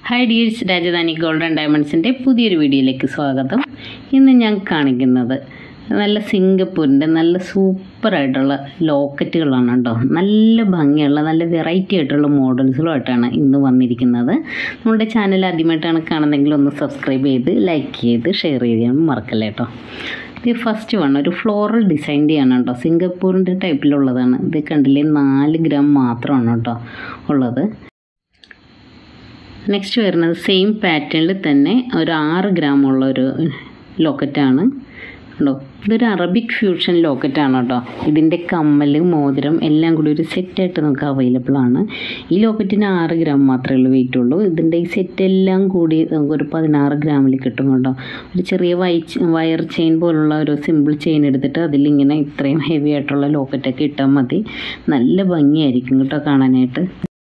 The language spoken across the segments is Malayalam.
ഹായ് ഡിയേഴ്സ് രാജധാനി ഗോൾഡൻ ഡയമണ്ട്സിൻ്റെ പുതിയൊരു വീഡിയോയിലേക്ക് സ്വാഗതം ഇന്ന് ഞാൻ കാണിക്കുന്നത് നല്ല സിംഗപ്പൂരിൻ്റെ നല്ല സൂപ്പറായിട്ടുള്ള ലോക്കറ്റുകളാണ് കേട്ടോ നല്ല ഭംഗിയുള്ള നല്ല വെറൈറ്റി ആയിട്ടുള്ള മോഡൽസുമായിട്ടാണ് ഇന്ന് വന്നിരിക്കുന്നത് നമ്മുടെ ചാനൽ ആദ്യമായിട്ടാണ് കാണുന്നതെങ്കിൽ ഒന്ന് സബ്സ്ക്രൈബ് ചെയ്ത് ലൈക്ക് ചെയ്ത് ഷെയർ ചെയ്യാൻ മറക്കല്ലേ കേട്ടോ ഇത് ഫസ്റ്റ് വൺ ഒരു ഫ്ലോറൽ ഡിസൈൻ്റെയാണ് കേട്ടോ സിംഗപ്പൂരിൻ്റെ ടൈപ്പിലുള്ളതാണ് ഇത് കണ്ടില്ലേ നാല് ഗ്രാം മാത്രമാണ് കേട്ടോ ഉള്ളത് നെക്സ്റ്റ് വരുന്നത് സെയിം പാറ്റേണിൽ തന്നെ ഒരു ആറ് ഗ്രാം ഉള്ള ഒരു ലോക്കറ്റാണ് കേട്ടോ ഇതൊരു അറബിക് ഫ്യൂഷൻ ലോക്കറ്റാണ് കേട്ടോ ഇതിൻ്റെ കമ്മൽ മോതിരം എല്ലാം കൂടി ഒരു സെറ്റായിട്ട് നമുക്ക് അവൈലബിൾ ആണ് ഈ ലോക്കറ്റിന് ആറ് ഗ്രാം മാത്രമേ ഉള്ളൂ വെയിറ്റ് ഉള്ളൂ ഇതിൻ്റെ ഈ സെറ്റ് എല്ലാം കൂടി നമുക്കൊരു പതിനാറ് ഗ്രാമിൽ കിട്ടും കേട്ടോ ഒരു ചെറിയ വൈ വയർ ചെയിൻ പോലുള്ള ഒരു സിമ്പിൾ ചെയിൻ എടുത്തിട്ട് അതിലിങ്ങനെ ഇത്രയും ഹെവി ആയിട്ടുള്ള ലോക്കറ്റൊക്കെ ഇട്ടാൽ മതി നല്ല ഭംഗിയായിരിക്കും കേട്ടോ കാണാനായിട്ട്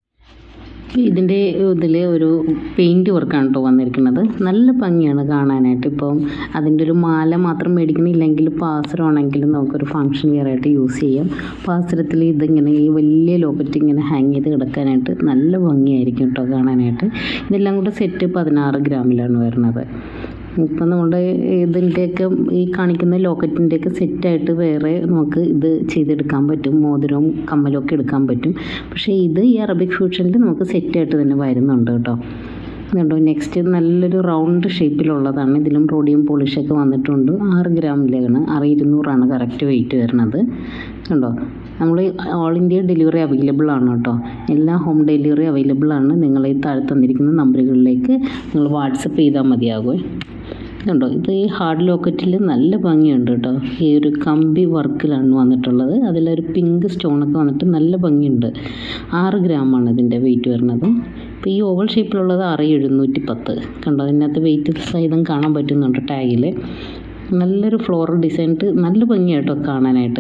ഇതിൻ്റെ ഇതിൽ ഒരു പെയിൻറ്റ് വർക്കാണ് കേട്ടോ വന്നിരിക്കുന്നത് നല്ല ഭംഗിയാണ് കാണാനായിട്ട് ഇപ്പം അതിൻ്റെ ഒരു മാല മാത്രം മേടിക്കണില്ലെങ്കിൽ പാസരമാണെങ്കിലും നമുക്കൊരു ഫങ്ഷൻ വെയർ ആയിട്ട് യൂസ് ചെയ്യാം പാസരത്തിൽ ഇതിങ്ങനെ ഈ വലിയ ലോക്കറ്റ് ഇങ്ങനെ ഹാങ് ചെയ്ത് കിടക്കാനായിട്ട് നല്ല ഭംഗിയായിരിക്കും കേട്ടോ കാണാനായിട്ട് ഇതെല്ലാം കൂടെ സെറ്റ് പതിനാറ് ഗ്രാമിലാണ് വരുന്നത് ഇപ്പം നമ്മുടെ ഇതിൻ്റെയൊക്കെ ഈ കാണിക്കുന്ന ലോക്കറ്റിൻ്റെയൊക്കെ സെറ്റായിട്ട് വേറെ നമുക്ക് ഇത് ചെയ്തെടുക്കാൻ പറ്റും മോതിരവും കമ്മലും ഒക്കെ എടുക്കാൻ പറ്റും പക്ഷേ ഇത് ഈ അറബിക് ഫ്യൂഷനിൽ നമുക്ക് സെറ്റായിട്ട് തന്നെ വരുന്നുണ്ട് കേട്ടോ കണ്ടോ നെക്സ്റ്റ് നല്ലൊരു റൗണ്ട് ഷേപ്പിലുള്ളതാണ് ഇതിലും റോഡിയം പോളിഷൊക്കെ വന്നിട്ടുണ്ട് ആറ് ഗ്രാമിലാണ് ആറ് ഇരുന്നൂറാണ് കറക്റ്റ് വെയിറ്റ് വരുന്നത് കണ്ടോ നമ്മൾ ഓൾ ഇന്ത്യ ഡെലിവറി അവൈലബിൾ ആണ് കേട്ടോ എല്ലാ ഹോം ഡെലിവറി അവൈലബിൾ ആണ് നിങ്ങൾ ഈ താഴെ തന്നിരിക്കുന്ന നമ്പറുകളിലേക്ക് നിങ്ങൾ വാട്സപ്പ് ചെയ്താൽ മതിയാകുമേ കണ്ടോ ഇത് ഈ ഹാർഡ് ലോക്കറ്റിൽ നല്ല ഭംഗിയുണ്ട് കേട്ടോ ഈ ഒരു കമ്പി വർക്കിലാണ് വന്നിട്ടുള്ളത് അതിലൊരു പിങ്ക് സ്റ്റോണൊക്കെ വന്നിട്ട് നല്ല ഭംഗിയുണ്ട് ആറ് ഗ്രാമാണ് ഇതിൻ്റെ വെയിറ്റ് വരുന്നത് ഇപ്പോൾ ഈ ഓവൽ ഷേപ്പിലുള്ളത് ആറ് എഴുന്നൂറ്റി പത്ത് കണ്ടോ അതിനകത്ത് വെയിറ്റ് സഹിതം കാണാൻ പറ്റുന്നുണ്ട് ടാഗിൽ നല്ലൊരു ഫ്ലോറൽ ഡിസൈൻട്ട് നല്ല ഭംഗിയാട്ടോ കാണാനായിട്ട്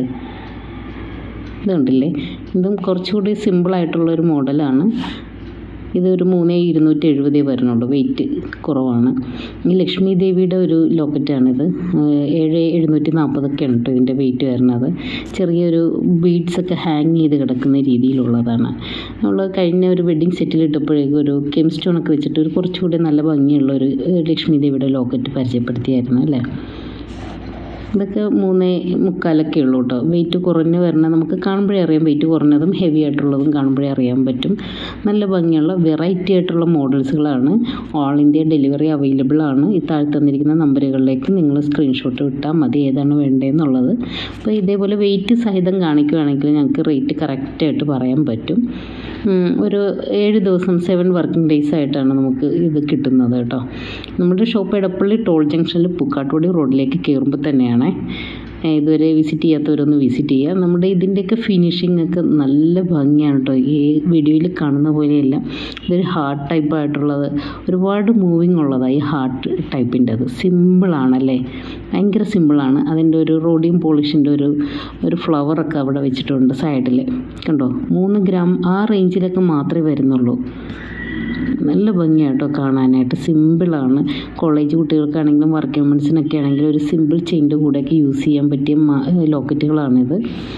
ഇത് കണ്ടില്ലേ ഇതും കുറച്ചുകൂടി സിമ്പിളായിട്ടുള്ളൊരു മോഡലാണ് ഇതൊരു മൂന്ന് ഇരുന്നൂറ്റി എഴുപതേ വരുന്നുള്ളൂ വെയിറ്റ് കുറവാണ് ഈ ലക്ഷ്മി ദേവിയുടെ ഒരു ലോക്കറ്റാണിത് ഏഴ് എഴുന്നൂറ്റി നാൽപ്പതൊക്കെയാണ് കേട്ടോ ഇതിൻ്റെ വെയിറ്റ് വരുന്നത് ചെറിയൊരു ബീഡ്സൊക്കെ ഹാങ് ചെയ്ത് കിടക്കുന്ന രീതിയിലുള്ളതാണ് നമ്മൾ കഴിഞ്ഞ ഒരു വെഡ്ഡിങ് സെറ്റിൽ ഇട്ടപ്പോഴേക്കും ഒരു കെം സ്റ്റോണൊക്കെ വെച്ചിട്ട് ഒരു കുറച്ചുകൂടി നല്ല ഭംഗിയുള്ള ഒരു ലക്ഷ്മി ദേവിയുടെ ലോക്കറ്റ് പരിചയപ്പെടുത്തിയായിരുന്നു അല്ലേ ഇതൊക്കെ മൂന്നേ മുക്കാലൊക്കെ ഉള്ളൂ കേട്ടോ വെയിറ്റ് കുറഞ്ഞ് വരണ നമുക്ക് കാണുമ്പോഴേ അറിയാം വെയിറ്റ് കുറഞ്ഞതും ഹെവി ആയിട്ടുള്ളതും കാണുമ്പോഴേ അറിയാൻ പറ്റും നല്ല ഭംഗിയുള്ള വെറൈറ്റി ആയിട്ടുള്ള മോഡൽസുകളാണ് ഓൾ ഇന്ത്യ ഡെലിവറി അവൈലബിൾ ആണ് ഈ താഴെ തന്നിരിക്കുന്ന നമ്പറുകളിലേക്ക് നിങ്ങൾ സ്ക്രീൻഷോട്ട് വിട്ടാൽ മതി ഏതാണ് വേണ്ടതെന്നുള്ളത് അപ്പോൾ ഇതേപോലെ വെയിറ്റ് സഹിതം കാണിക്കുകയാണെങ്കിൽ ഞങ്ങൾക്ക് റേറ്റ് കറക്റ്റായിട്ട് പറയാൻ പറ്റും ഒരു ഏഴ് ദിവസം സെവൻ വർക്കിംഗ് ഡേയ്സ് ആയിട്ടാണ് നമുക്ക് ഇത് കിട്ടുന്നത് കേട്ടോ നമ്മുടെ ഷോപ്പ് എടപ്പള്ളി ടോൾ ജംഗ്ഷനിൽ പുക്കാട്ടുപടി റോഡിലേക്ക് കയറുമ്പോൾ തന്നെയാണ് ഇതുവരെ വിസിറ്റ് ചെയ്യാത്തവരൊന്ന് വിസിറ്റ് ചെയ്യുക നമ്മുടെ ഇതിൻ്റെയൊക്കെ ഫിനിഷിംഗ് ഒക്കെ നല്ല ഭംഗിയാണ് കേട്ടോ ഈ വീഡിയോയിൽ കാണുന്ന പോലെയല്ല ഇതൊരു ഹാർട്ട് ടൈപ്പ് ആയിട്ടുള്ളത് ഒരുപാട് മൂവിങ് ഉള്ളതാണ് ഈ ഹാർട്ട് ടൈപ്പിൻ്റെ അത് സിമ്പിളാണല്ലേ ഭയങ്കര സിമ്പിളാണ് അതിൻ്റെ ഒരു റോഡിയം പോളിഷിൻ്റെ ഒരു ഒരു ഫ്ലവറൊക്കെ അവിടെ വെച്ചിട്ടുണ്ട് സൈഡിൽ കണ്ടോ മൂന്ന് ഗ്രാം ആ റേഞ്ചിലൊക്കെ മാത്രമേ വരുന്നുള്ളൂ നല്ല ഭംഗിയാട്ടോ കാണാനായിട്ട് സിമ്പിളാണ് കോളേജ് കുട്ടികൾക്കാണെങ്കിലും വർക്ക് വുമൻസിനൊക്കെ ആണെങ്കിലും ഒരു സിമ്പിൾ ചെയിൻ്റെ കൂടെയൊക്കെ യൂസ് ചെയ്യാൻ പറ്റിയ ലോക്കറ്റുകളാണിത്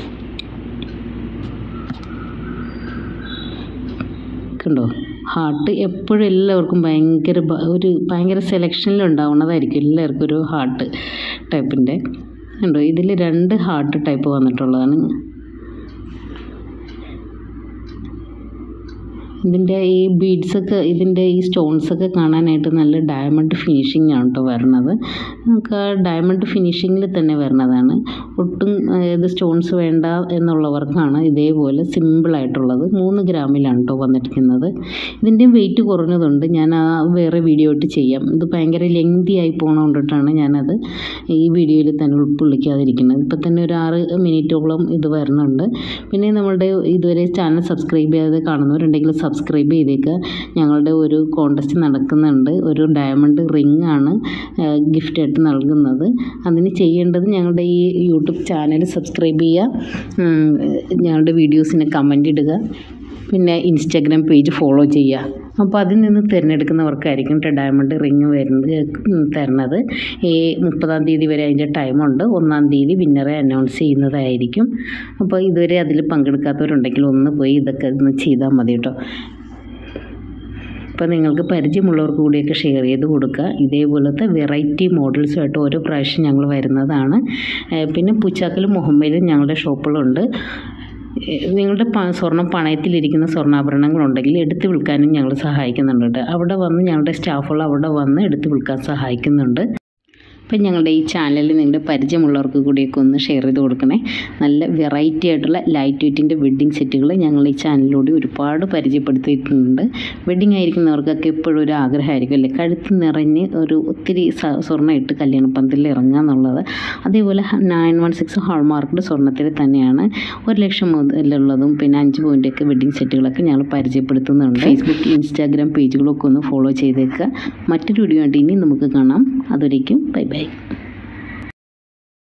കണ്ടോ ഹാർട്ട് എപ്പോഴും എല്ലാവർക്കും ഭയങ്കര ഒരു ഭയങ്കര സെലക്ഷനിൽ ഉണ്ടാവുന്നതായിരിക്കും എല്ലാവർക്കും ഒരു ഹാർട്ട് ടൈപ്പിൻ്റെ കണ്ടോ ഇതിൽ രണ്ട് ഹാർട്ട് ടൈപ്പ് വന്നിട്ടുള്ളതാണ് ഇതിൻ്റെ ഈ ബീഡ്സൊക്കെ ഇതിൻ്റെ ഈ സ്റ്റോൺസൊക്കെ കാണാനായിട്ട് നല്ല ഡയമണ്ട് ഫിനിഷിംഗ് ആണ് കേട്ടോ വരണത് നമുക്ക് ആ ഡയമണ്ട് ഫിനിഷിങ്ങിൽ തന്നെ വരണതാണ് ഒട്ടും ഇത് സ്റ്റോൺസ് വേണ്ട എന്നുള്ളവർക്കാണ് ഇതേപോലെ സിമ്പിളായിട്ടുള്ളത് മൂന്ന് ഗ്രാമിലാണ് കേട്ടോ വന്നിരിക്കുന്നത് ഇതിൻ്റെ വെയിറ്റ് കുറഞ്ഞതുണ്ട് ഞാൻ ആ വേറെ വീഡിയോ ആയിട്ട് ചെയ്യാം ഇത് ഭയങ്കര ലെങ്തി ആയി പോകണോണ്ടിട്ടാണ് ഞാനത് ഈ വീഡിയോയിൽ തന്നെ ഉൾക്കൊള്ളിക്കാതിരിക്കുന്നത് ഇപ്പം തന്നെ ഒരു ആറ് മിനിറ്റോളം ഇത് വരുന്നുണ്ട് പിന്നെ നമ്മളുടെ ഇതുവരെ ചാനൽ സബ്സ്ക്രൈബ് ചെയ്യാതെ കാണുന്നവരുണ്ടെങ്കിൽ സബ്സ്ക്രൈബ് ചെയ്തേക്കുക ഞങ്ങളുടെ ഒരു കോൺടെസ്റ്റ് നടക്കുന്നുണ്ട് ഒരു ഡയമണ്ട് റിംഗ് ആണ് ഗിഫ്റ്റായിട്ട് നൽകുന്നത് അതിന് ചെയ്യേണ്ടത് ഞങ്ങളുടെ ഈ യൂട്യൂബ് ചാനൽ സബ്സ്ക്രൈബ് ചെയ്യുക ഞങ്ങളുടെ വീഡിയോസിന് കമൻ്റ് ഇടുക പിന്നെ ഇൻസ്റ്റാഗ്രാം പേജ് ഫോളോ ചെയ്യുക അപ്പോൾ അതിൽ നിന്ന് തിരഞ്ഞെടുക്കുന്നവർക്കായിരിക്കും കേട്ടോ ഡയമണ്ട് റിങ് വരുന്നത് തരുന്നത് ഈ മുപ്പതാം തീയതി വരെ അതിൻ്റെ ടൈമുണ്ട് ഒന്നാം തീയതി വിന്നറെ അനൗൺസ് ചെയ്യുന്നതായിരിക്കും അപ്പോൾ ഇതുവരെ അതിൽ പങ്കെടുക്കാത്തവരുണ്ടെങ്കിൽ ഒന്ന് പോയി ഇതൊക്കെ ഒന്ന് ചെയ്താൽ മതി കേട്ടോ അപ്പോൾ നിങ്ങൾക്ക് പരിചയമുള്ളവർക്ക് കൂടിയൊക്കെ ഷെയർ ചെയ്ത് കൊടുക്കുക ഇതേപോലത്തെ വെറൈറ്റി മോഡൽസുമായിട്ട് ഓരോ പ്രാവശ്യം ഞങ്ങൾ വരുന്നതാണ് ഏഹ് പിന്നെ പുച്ചാക്കലും മുഹമ്മയിലും ഞങ്ങളുടെ ഷോപ്പുകളുണ്ട് ഏഹ് നിങ്ങളുടെ പ സ്വർണ്ണം പണയത്തിലിരിക്കുന്ന സ്വർണ്ണാഭരണങ്ങളുണ്ടെങ്കിൽ എടുത്ത് വിൽക്കാനും ഞങ്ങൾ സഹായിക്കുന്നുണ്ട് കേട്ടോ അവിടെ വന്ന് ഞങ്ങളുടെ സ്റ്റാഫുകൾ അവിടെ വന്ന് എടുത്ത് വിൽക്കാൻ സഹായിക്കുന്നുണ്ട് അപ്പം ഞങ്ങളുടെ ഈ ചാനലിൽ നിങ്ങളുടെ പരിചയമുള്ളവർക്ക് കൂടിയൊക്കെ ഒന്ന് ഷെയർ ചെയ്ത് കൊടുക്കണേ നല്ല വെറൈറ്റി ആയിട്ടുള്ള ലൈറ്റ് വെയ്റ്റിൻ്റെ വെഡ്ഡിങ് സെറ്റുകൾ ഞങ്ങൾ ഈ ചാനലിലൂടെ ഒരുപാട് പരിചയപ്പെടുത്തിയിട്ടുണ്ട് വെഡ്ഡിങ് ആയിരിക്കുന്നവർക്കൊക്കെ എപ്പോഴും ഒരു ആഗ്രഹമായിരിക്കും അല്ലേ കഴുത്ത് നിറഞ്ഞ് ഒരു ഒത്തിരി സ- സ്വർണ്ണം ഇട്ട് കല്യാണ പന്തലിൽ ഇറങ്ങുക എന്നുള്ളത് അതേപോലെ നയൻ വൺ സിക്സ് ഹോൾമാർക്കിൻ്റെ സ്വർണ്ണത്തിൽ തന്നെയാണ് ഒരു ലക്ഷം മുതലുള്ളതും പിന്നെ അഞ്ച് പോയിൻ്റൊക്കെ വെഡ്ഡിങ് സെറ്റുകളൊക്കെ ഞങ്ങൾ പരിചയപ്പെടുത്തുന്നുണ്ട് ഫേസ്ബുക്ക് ഇൻസ്റ്റാഗ്രാം പേജുകളൊക്കെ ഒന്ന് ഫോളോ ചെയ്തേക്കുക മറ്റൊരു വീഡിയോ ആയിട്ട് ഇനി നമുക്ക് കാണാം അതുവരേക്കും ബൈ ബൈ